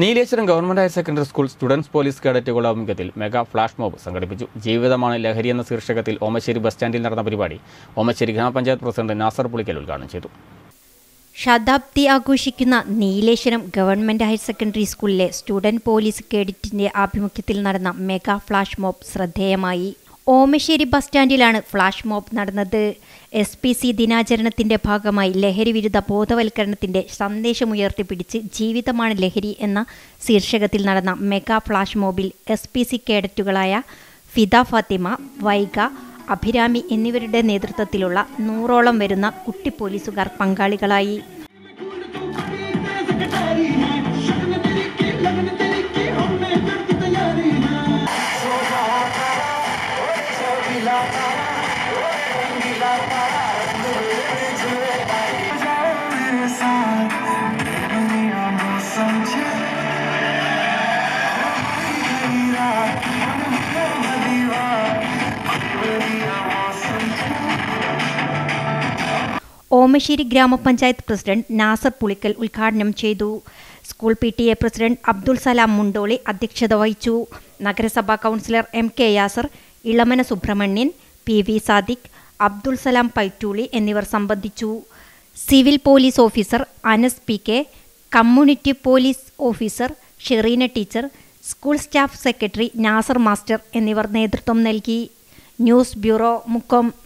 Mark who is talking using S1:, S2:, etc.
S1: Nileshwaram government higher secondary school students police കേഡറ്റുകളുടെ ആഭിമുഖ്യത്തിൽ mega flash mob സംഘടിപ്പിച്ചു ജീവിതമാണ് ലഹരി എന്ന ശീർഷകത്തിൽ ഓമശ്ശേരി ബസ് സ്റ്റാൻഡിൽ നടന്ന പരിപാടി ഓമശ്ശേരി ഗ്രാമപഞ്ചായത്ത് പ്രസിഡന്റ് നാസർ പുളിക്കൽ ഉദ്ഘാടനം ചെയ്തു
S2: ശതാബ്ദി ആഘോഷിക്കുന്ന നീലേശ്വരം ഗവൺമെന്റ് ഹയർ സെക്കൻഡറി സ്കൂളിലെ സ്റ്റുഡന്റ് പോലീസ് കേഡറ്റിന്റെ ആഭിമുഖ്യത്തിൽ നടന്ന മെഗാ ഫ്ലാഷ് മോബ് ശ്രദ്ധേയമായി ഓമശ്ശേരി ബസ് സ്റ്റാൻഡിലാണ് ഫ്ലാഷ് മോബ് നടന്നത് എസ് പി സി ദിനാചരണത്തിന്റെ ഭാഗമായി ലഹരി വിരുദ്ധ ബോധവൽക്കരണത്തിന്റെ സന്ദേശമുയർത്തിപ്പിടിച്ച് ജീവിതമാണ് ലഹരി എന്ന ശീർഷകത്തിൽ നടന്ന മെഗാ ഫ്ലാഷ് മോബിൽ എസ് പി സി കേഡറ്റുകളായ ഫിദ ഫാത്തിമ വൈഗ അഭിരാമി എന്നിവരുടെ നേതൃത്വത്തിലുള്ള നൂറോളം വരുന്ന കുട്ടി പോലീസുകാർ പങ്കാളികളായി ഓമശ്ശേരി ഗ്രാമപഞ്ചായത്ത് പ്രസിഡന്റ് നാസർ പുളിക്കൽ ഉദ്ഘാടനം ചെയ്തു school P T A president Abdul Salam Mundoli അധ്യക്ഷത വഹിച്ചു നഗരസഭാ councillor M K Yasar Elamana Subrahmanyan P V Sadiq Abdul Salam Paitooli എന്നിവർ സംബന്ധിച്ചു civil police officer Anas P K community police officer Sherina teacher school staff secretary Nasar master എന്നിവർ നേതൃത്വം നൽകി ന്യൂസ് ബ്യൂറോ മുക്കം